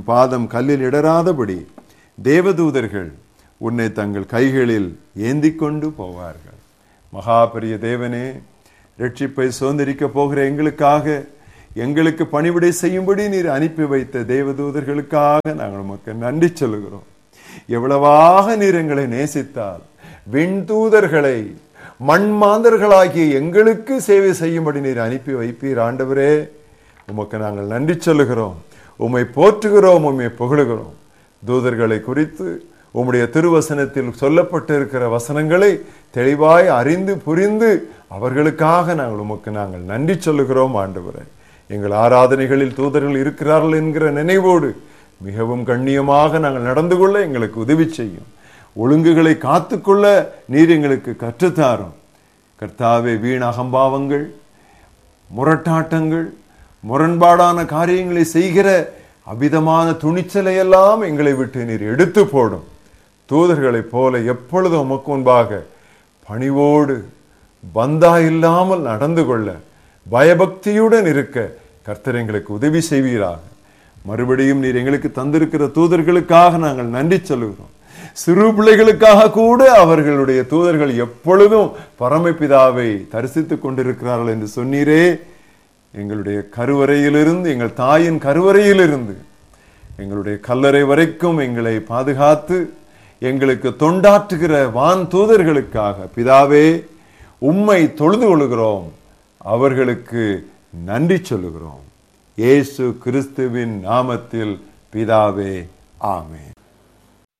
பாதம் கல்லில் இடராதபடி தேவதூதர்கள் உன்னை தங்கள் கைகளில் ஏந்தி கொண்டு போவார்கள் மகா பெரிய தேவனே ரட்சிப்பை சுதந்திரிக்க போகிற எங்களுக்காக எங்களுக்கு பணிவிடை செய்யும்படி நீர் அனுப்பி வைத்த தேவதூதர்களுக்காக நாங்கள் உமக்கு நன்றி சொல்லுகிறோம் எவ்வளவாக நீர் எங்களை நேசித்தால் விண்தூதர்களை மண்மாந்தர்களாகிய எங்களுக்கு சேவை செய்யும்படி நீர் அனுப்பி வைப்பீர் ஆண்டவரே உமக்கு நாங்கள் நன்றி சொல்லுகிறோம் உம்மை போற்றுகிறோம் உம்மை புகழுகிறோம் தூதர்களை குறித்து உம்முடைய திருவசனத்தில் சொல்லப்பட்டிருக்கிற வசனங்களை தெளிவாய் அறிந்து புரிந்து அவர்களுக்காக நாங்கள் உமக்கு நாங்கள் நன்றி சொல்லுகிறோம் ஆண்டவரே எங்கள் ஆராதனைகளில் தூதர்கள் இருக்கிறார்கள் என்கிற நினைவோடு மிகவும் கண்ணியமாக நாங்கள் நடந்து கொள்ள எங்களுக்கு உதவி செய்யும் ஒழுங்குகளை காத்துக்கொள்ள நீர் எங்களுக்கு கற்றுத்தாரும் கர்த்தாவே வீண் அகம்பாவங்கள் முரட்டாட்டங்கள் முரண்பாடான காரியங்களை செய்கிற அபிதமான துணிச்சலை எல்லாம் எங்களை விட்டு நீர் எடுத்து போடும் தூதர்களைப் போல எப்பொழுதும் உமக்கு முன்பாக பணிவோடு பந்தா இல்லாமல் நடந்து கொள்ள பயபக்தியுடன் இருக்க கர்த்தர் எங்களுக்கு உதவி செய்வீராக மறுபடியும் நீர் எங்களுக்கு தந்திருக்கிற தூதர்களுக்காக நாங்கள் நன்றி சொல்லுகிறோம் சிறு பிள்ளைகளுக்காக கூட அவர்களுடைய தூதர்கள் எப்பொழுதும் பரமபிதாவை தரிசித்துக் கொண்டிருக்கிறார்கள் என்று சொன்னீரே எங்களுடைய கருவறையிலிருந்து எங்கள் தாயின் கருவறையிலிருந்து எங்களுடைய கல்லறை வரைக்கும் எங்களை பாதுகாத்து எங்களுக்கு தொண்டாற்றுகிற வான் தூதர்களுக்காக பிதாவே உம்மை தொழுது கொள்கிறோம் அவர்களுக்கு நன்றி சொல்லுகிறோம் இயேசு கிறிஸ்துவின் நாமத்தில் பிதாவே ஆமென்